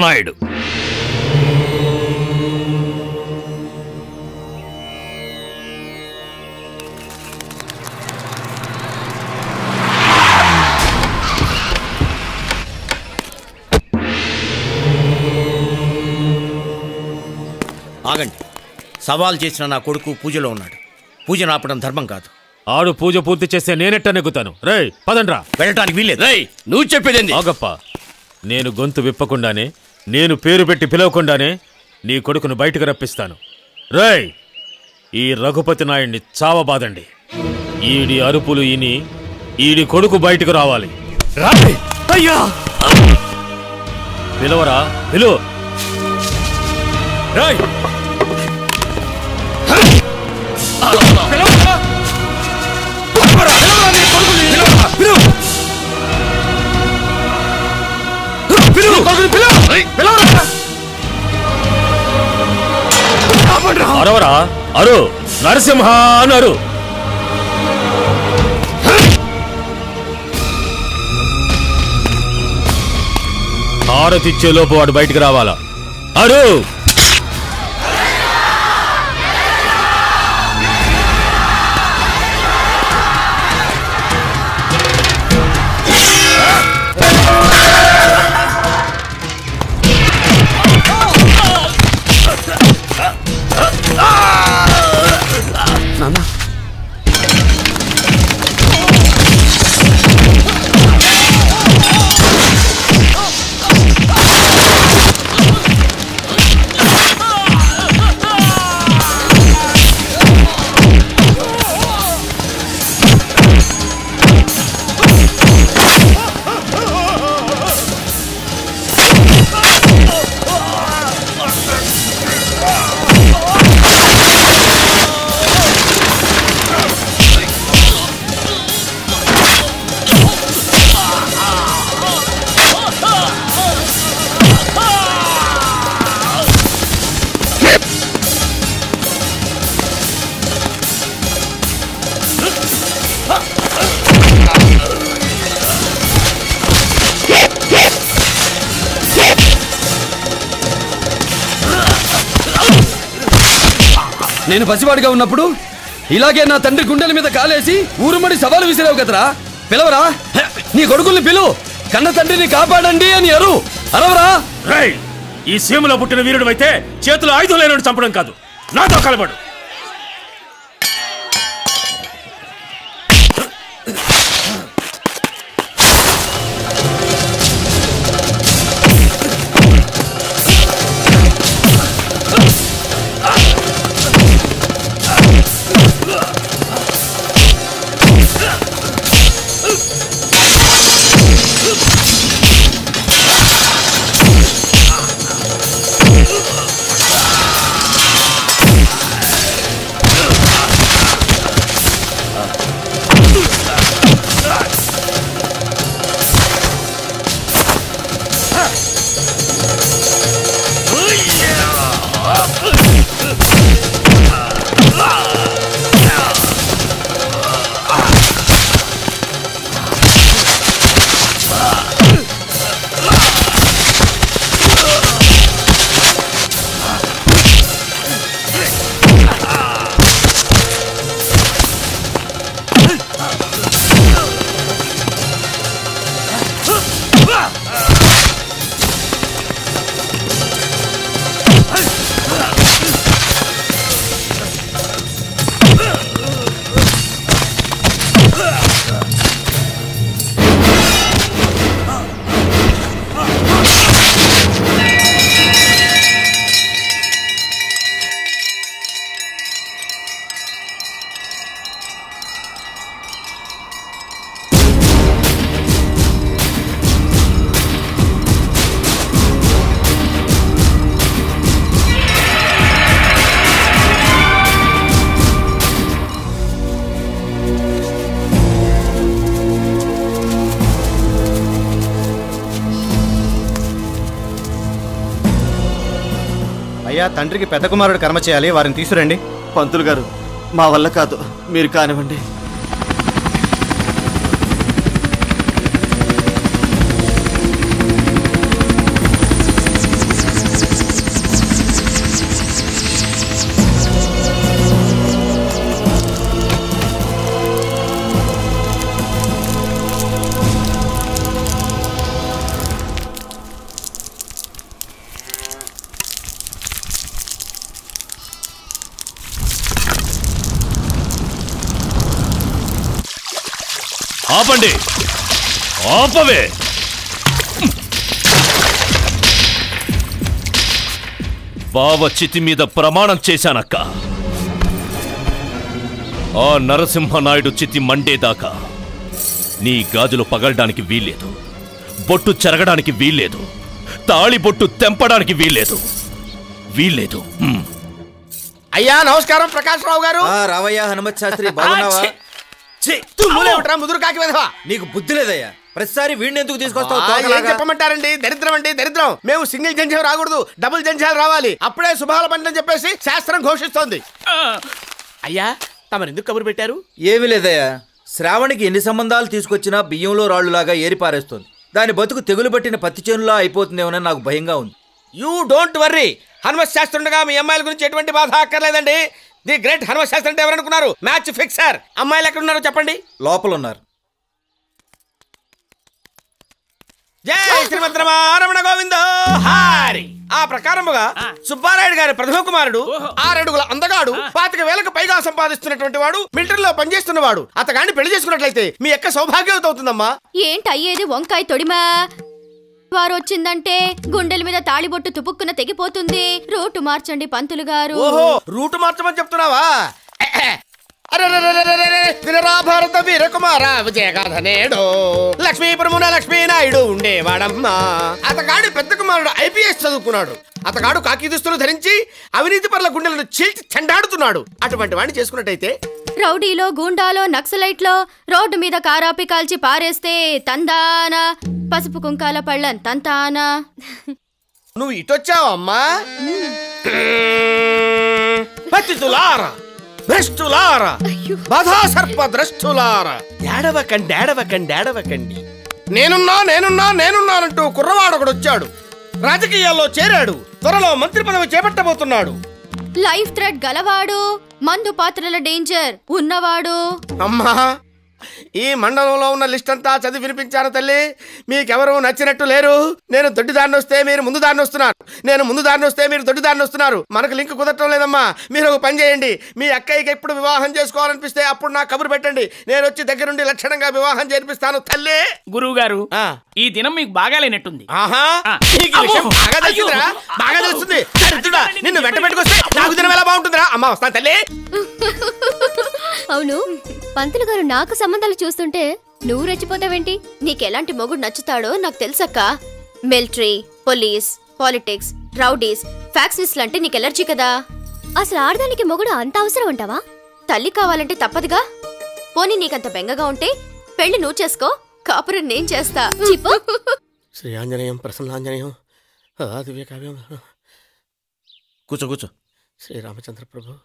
రఘుపతనాయుడు ఆగండి సవాల్ చేసిన నా కొడుకు పూజలో ఉన్నాడు పూజను ఆపడం ధర్మం కాదు ఆడు పూజ పూర్తి చేస్తే నేనెట్ట నెగ్గుతాను రేయ్ పదండ్రా వెళ్ళటానికి వీల్లేదు రేయ్ నువ్వు చెప్పేదేంది ఆగప్ప నేను గొంతు విప్పకుండానే నేను పేరు పెట్టి పిలవకుండానే నీ కొడుకును బయటకు రప్పిస్తాను రేయ్ ఈ రఘుపతి నాయుడిని చావబాదండి ఈడి అరుపులు ఇని ఈడి కొడుకు బయటకు రావాలి అయ్యా పిలవరా పిలువు రేయ్ అరవరా అరు నరసింహ అన్నారు హారతిచ్చే లోపు వాడు బయటికి రావాలా అరు నేను పసివాడిగా ఉన్నప్పుడు ఇలాగే నా తండ్రి గుండెల మీద కాలేసి ఊరుమడి సవాలు విసిరావు కదరా పిలవరా నీ కొడుకుల్ని పిలువు కన్న తండ్రిని కాపాడండి అని అరు అరవరా రేయ్ ఈ సీమలో పుట్టిన వీరుడు అయితే చేతులు ఆయుధం లేనోడు చంపడం కాదు నాతో కలబడు అయ్యా తండ్రికి పెద్ద కుమారుడు కర్మ చేయాలి వారిని తీసుకురండి పంతులు గారు మా వల్ల కాదు మీరు కానివ్వండి ఆపండి ఆపవే బావ చితి మీద ప్రమాణం చేశానక్క ఆ నరసింహనాయుడు చితి మండేదాకా నీ గాజులు పగలడానికి వీల్లేదు బొట్టు చెరగడానికి వీల్లేదు తాళి బొట్టు తెంపడానికి వీల్లేదు వీల్లేదు హ్మ్. అయ్యా నమస్కారం ప్రకాష్ రావు గారు రావయ్యా హనుమత్ శాస్త్రి బాగున్నావా ఛీ, తుమ్ములేమిట్రా ముదురు కాకి వెధవా నీకు బుద్ధి లేదయ్యా ప్రతిసారి వీడిని ఎందుకు తీసుకొస్తావు ఆ, ఏం తోకలాగా? చెప్పమంటారండి దరిద్రం అండి దరిద్రం మేము సింగిల్ జంజం రాకూడదు డబుల్ జంజాలు రావాలి అప్పుడే శుభాల పంటని చెప్పేసి శాస్త్రం ఘోషిస్తోంది అయ్యా తమరు ఎందుకు కబురు పెట్టారు ఏమీ లేదయ్యా శ్రావణికి ఎన్ని సంబంధాలు తీసుకొచ్చినా బియ్యంలో రాళ్ళులాగా ఏరి పారేస్తుంది దాని బతుకు తెగులు పట్టిన పత్తి చేనులా అయిపోతుందేమోనని నాకు భయంగా ఉంది యూ డోంట్ వర్రీ హనుమత్ శాస్త్రుండగా మీ అమ్మాయిల గురించి ఎటువంటి బాధ అక్కర్లేదండి ది గ్రేట్ హనుమత్ శాస్త్రి అంటే ఎవరనుకున్నారు మ్యాచ్ ఫిక్సర్ అమ్మాయిలు ఎక్కడ ఉన్నారో చెప్పండి లోపల ఉన్నారు జై శ్రీమద్ రమణ గోవింద హారి ఆ ప్రకారముగా సుబ్బారాయుడు గారి ప్రథమ కుమారుడు ఆరడుగుల అందగాడు పాతిక వేలకు పైగా సంపాదిస్తున్నటువంటి వాడు మిలిటరీలో పనిచేస్తున్నవాడు అతగాన్ని పెళ్లి చేసుకున్నట్లయితే మీ యొక్క సౌభాగ్యవతి అవుతుందమ్మా ఏంటి అయ్యేది వంకాయ తొడిమా వారు వచ్చిందంటే గుండెల మీద తాళిబొట్టు తుపుక్కున తెగిపోతుంది రూటు మార్చండి పంతులు గారు ఓహో రూట్ మార్చమని చెప్తున్నావా అరెరెరెరెరెరెరె, వినరా భారత వీరకుమార విజయగాథ నేడు లక్ష్మీపురమున లక్ష్మీనాయుడు ఉండేవాడమ్మా అతగాడు పెద్ద కుమారుడు ఐపీఎస్ చదువుకున్నాడు అతగాడు కాకి దుస్తులు ధరించి అవినీతి పరుల గుండెలను చీల్చి చెండాడుతున్నాడు అటువంటి వాడిని చేసుకున్నట్టయితే రౌడీలో గూండాలో నక్సలైట్లో రోడ్డు మీద కారాపి కాల్చి పారేస్తే తందానా పసుపు కుంకాల పళ్ళన్ తంతానా నువ్వు ఇటొచ్చావమ్మా పతితులారా భ్రష్టులారా బాధా సర్ప ద్రష్టులారా ఏడవకండి ఏడవకండి ఏడవకండి నేనున్నా నేనున్నా నేనున్నానంటూ కుర్రవాడు ఒకడు వచ్చాడు రాజకీయాల్లో చేరాడు త్వరలో మంత్రి పదవి చేపట్టబోతున్నాడు లైఫ్ థ్రెడ్ గలవాడు మందు పాత్రల డేంజర్ ఉన్నవాడు అమ్మా ఈ మండలంలో ఉన్న లిస్ట్ అంతా చదివి వినిపించాను తల్లి మీకెవరు నచ్చినట్టు లేరు నేను దొడ్డి దారిని వస్తే మీరు ముందు దారిని వస్తున్నారు నేను ముందు దారిని వస్తే మీరు దొడ్డి దారిని వస్తున్నారు మనకు లింక్ కుదరటం లేదమ్మా మీరు ఒక పని చేయండి మీ అక్కయ్యకి ఎప్పుడు వివాహం చేసుకోవాలనిపిస్తే అప్పుడు నాకు కబురు పెట్టండి నేను వచ్చి దగ్గరుండి లక్షణంగా వివాహం చేర్పిస్తాను తల్లి గురువు గారు ఆ. ఈ దినం మీకు బాగాలేనట్టుంది ఆహా ఆ. నీకు ఈ విషయం అమ్మో. బాగా తెలిసిందిరా అయ్యో. బాగా తెలుస్తుంది దరిద్రుడా, అది నిన్ను కాదండి, వెంట పెట్టుకొస్తే నాకు దినం ఎలా బాగుంటుందిరా అమ్మా వస్తాను తల్లి అవును పంతులు గారు నాకు సంబంధాలు చూస్తుంటే నువ్వు రెచ్చిపోతావేంటి నీకెలాంటి మొగుడు నచ్చుతాడో నాకు తెలుసక్క మిలిటరీ పోలీస్ పాలిటిక్స్ రౌడీస్ ఫ్యాక్సిస్ లాంటి నీకు ఎలర్జీ కదా అసలు ఆడదానికి మొగుడు అంత అవసరం ఉంటావా తల్లి కావాలంటే తప్పదుగా పోనీ నీకంత బెంగగా ఉంటే పెళ్లి నువ్వు చేసుకో కాపురం నేను చేస్తా చిప్పు శ్రీ ఆంజనేయం ప్రసన్నాంజనేయం ఆదివ్య కావ్యం కూర్చో కూర్చో శ్రీరామచంద్ర ప్రభు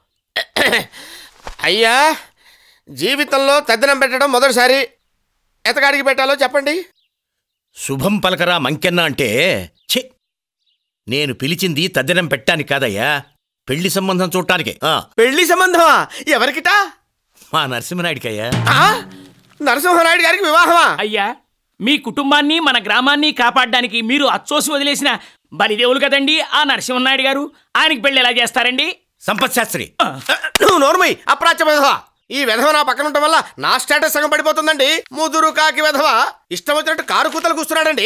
అయ్యా జీవితంలో తద్దినం పెట్టడం మొదటిసారి ఎతగాడికి పెట్టాలో చెప్పండి శుభం పలకరా మంకెన్న అంటే ఛీ నేను పిలిచింది తద్దినం పెట్టానికి కాదయ్యా పెళ్లి సంబంధం చూడటానికే ఆ, పెళ్లి సంబంధమా ఎవరికిటా మా నరసింహనాయుడికయ్యా ఆ? నరసింహనాయుడు గారికి వివాహమా అయ్యా మీ కుటుంబాన్ని మన గ్రామాన్ని కాపాడడానికి మీరు అచ్చోసి వదిలేసిన బలిదేవులు కదండి ఆ నరసింహనాయుడు గారు ఆయనకి పెళ్లి ఎలా చేస్తారండి సంపత్ శాస్త్రి నువ్వు నోర్మై అప్రాచ్య విధవ ఈ విధవ నా పక్కన ఉండటం వల్ల నా స్టేటస్ సగం పడిపోతుందండి ముదురు కాకి విధవ ఇష్టం వచ్చినట్టు కారు కూతలు కూస్తున్నాడండి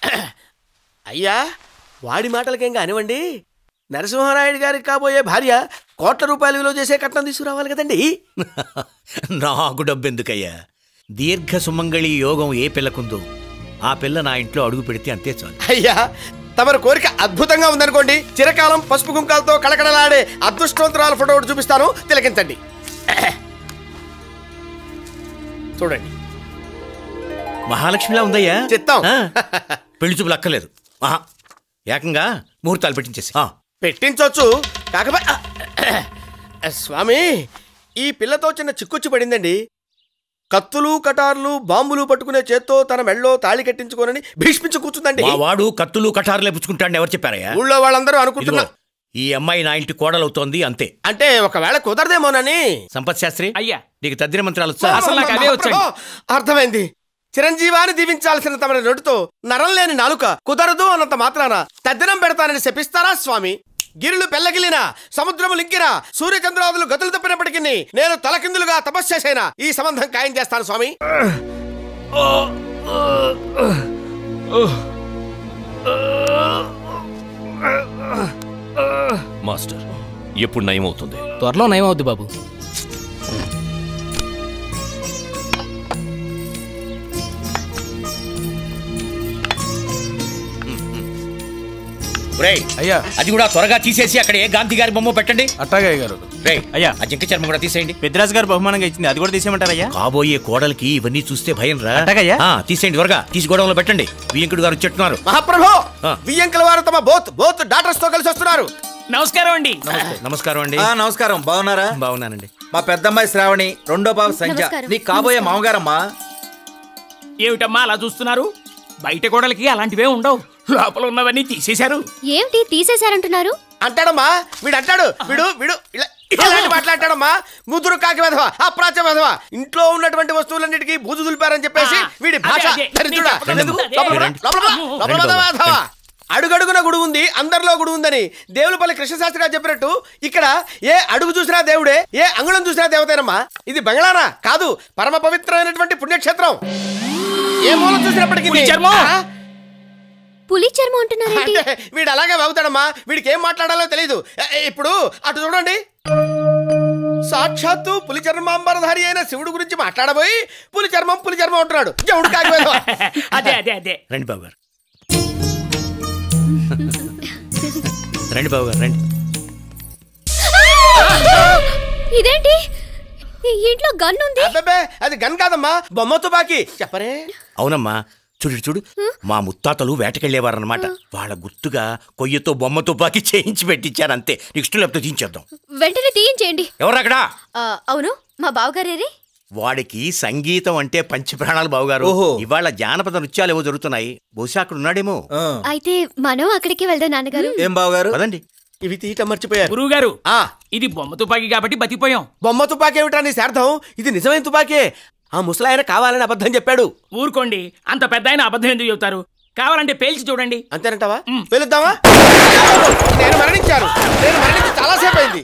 అయ్యా వాడి మాటలకేం కానివ్వండి నరసింహనాయుడు గారికి కాబోయే భార్య కోట్ల రూపాయల విలువ చేసే కట్నం తీసుకురావాలి కదండి నాకు డబ్బెందుకయ్యా దీర్ఘ సుమంగళి యోగం ఏ పిల్లకుందో ఆ పిల్ల నా ఇంట్లో అడుగు పెడితే అంతే చాలు అయ్యా తమరి కోరిక అద్భుతంగా ఉందనుకోండి చిరకాలం పసుపు కుంకాలతో కళకళలాడే అదృష్టవంతురాల ఫోటో ఒకటి చూపిస్తాను తిలకించండి చూడండి మహాలక్ష్మిలా ఉందయ్యా చిత్తం. ఆ, పెళ్లి చూపులు అక్కర్లేదు ఆహా, ఏకంగా ముహూర్తాలు పెట్టించేసి ఆ, పెట్టించవచ్చు కాకపోతే స్వామి ఈ పిల్లతో చిన్న చిక్కుచ్చి పడిందండి కత్తులు కటార్లు బాంబులు పట్టుకునే చేత్తో తన మెళ్ళో తాళి కట్టించుకోనని భీష్మించి కూర్చుందండి మా వాడు కత్తులు కటారులే పుచ్చుకుంటాడని ఎవరు చెప్పారయ్యా ఊళ్ళో వాళ్ళందరూ ఇదిగో అనుకుంటున్నా ఈ అమ్మాయి నా ఇంటి కోడలవుతోంది అంతే అంటే ఒకవేళ కుదరదేమోనని సంపత్ శాస్త్రి అయ్యా నీకు తద్దిన మంత్రాలు వచ్చా అసలు నాకు అవే వచ్చండి. అర్థమైంది చిరంజీవాన్ని దీవించాల్సిన తమరి నోటితో నరం లేని నాలుక కుదరదు అన్నంత మాత్రాన తద్దినం పెడతానని శపిస్తారా స్వామి గిరులు పెళ్ళగిలినా సముద్రము లింకినా సూర్యచంద్రాదులు గతులు తప్పినప్పటికీ నేను తలకిందులుగా తపస్సేసైనా ఈ సంబంధం ఖాయం చేస్తాను స్వామి మాస్టర్ ఎప్పుడు నయం అవుతుంది త్వరలో నయమవుద్ది బాబు రేయ్ అయ్యా అది కూడా త్వరగా తీసేసి అక్కడ ఏ గాంధీ గారి బొమ్మ పెట్టండి అట్టాగే గారు రేయ్ అయ్యా. ఆ జింక చర్మం కూడా తీసేయండి పెద్దరాజు గారు బహుమానంగా ఇచ్చింది అది కూడా తీసేయమంటారయ్యా కాబోయే కోడలికి ఇవన్నీ చూస్తే భయం రా అట్టగయ్యా? ఆ, తీసేయండి త్వరగా తీసి గొడవలో పెట్టండి వియంకుడు గారు చెప్తున్నారు మహాప్రభు ఆ. వియ్యంకుల వారు తమ బోత్ బోత్ డాటర్స్ తో కలిసి వస్తున్నారు నమస్కారం అండి నమస్కారం అండి ఆ, నమస్కారం బాగున్నారా బాగున్నానండి మా పెద్దమ్మాయి శ్రావణి రెండో బాబు సంధ్య నమస్కారం. నీ కాబోయే మామగారమ్మా ఏమిటమ్మా అలా చూస్తున్నారు బయట గోడలకి అలాంటివే ఉండవు లోపల ఉన్నవన్నీ తీసేశారు ఏమిటి తీసేశారంటున్నారు అంటాడమ్మా వీడు అంటాడు వీడు వీడు ఇలా ఇలాంటి మాట్లాడతాడమ్మా ముదురు కాకి వెధవ అప్రాచ వెధవ ఇంట్లో ఉన్నటువంటి వస్తువులన్నిటికీ బూజు దులిపారని చెప్పేసి ఆ, వీడి భాష అదే, అదే. దరిద్రుడా. రండి, ఎందుకు? అదే. లోపల రా, రండి. లోపల రా, లోపల రండి పద బాబు, వెధవ. అడుగడుగున గుడి ఉంది అందరిలో గుడి ఉందని దేవులపల్లి కృష్ణశాస్త్రి గారు చెప్పినట్టు ఇక్కడ ఏ అడుగు చూసినా దేవుడే ఏ అంగుళం చూసినా దేవతేనమ్మా ఇది బంగ్లానా కాదు పరమ పవిత్రమైనటువంటి పుణ్యక్షేత్రం ఏ మూల చూసినప్పటికీ పులి చర్మం. ఆ? పులి చర్మం అంటున్నారేంటి అంటే వీడు అలాగే వాగుతాడమ్మా వీడికి ఏం మాట్లాడాలో తెలియదు ఏ, ఏ, ఇప్పుడు అటు చూడండి సాక్షాత్తు పులి చర్మాంబరధారి అయిన శివుడు గురించి మాట్లాడబోయి పులి చర్మం పులి చర్మం అంటున్నాడు జవుడు కాకపోయేదో అదే అదే అదే రండి బాబు గారు రండి బాబు గారు రండి ఇదేంటి ఈ ఇంట్లో గన్ ఉంది అబ్బబ్బే అది గన్ కాదమ్మా బొమ్మ తుపాకి చెప్పరే అవునమ్మా చూడు చూడు మా ముత్తాతలు వేటకెళ్లేవారన్నమాట వాళ్ళ గుర్తుగా కొయ్యతో బొమ్మ తుపాకీ చేయించి పెట్టించారు అంతే నెక్స్ట్ లేకపోతే తీయించేద్దాం వెంటనే తీయించేయండి ఎవరు అక్కడ ఆ, అవును మా బావగారేరి వాడికి సంగీతం అంటే పంచి ప్రాణాలు బావుగారు ఓహో. ఇవాళ జానపద నృత్యాలు ఏవో జరుగుతున్నాయి బహుశా అక్కడ ఉన్నాడేమో ఆ. అయితే మనం అక్కడికి వెళ్దాం నాన్నగారు ఏం బావగారు పదండి ఇవి తీయటం మర్చిపోయారు గురువు గారు ఆ ఇది బొమ్మ తుపాకీ కాబట్టి బతిపోయాం బొమ్మ తుపాకి ఏమిటా నీ శార్థం ఇది నిజమైన తుపాకే ఆ ముసలాయన కావాలని అబద్ధం చెప్పాడు ఊరుకోండి అంత పెద్ద ఆయన అబద్ధం ఎందుకు చెబుతారు కావాలంటే పేల్చి చూడండి అంతేనంటావా మ్. వెళుద్దామా నేను మరణించాను నేను మరణించి చాలాసేపు అయింది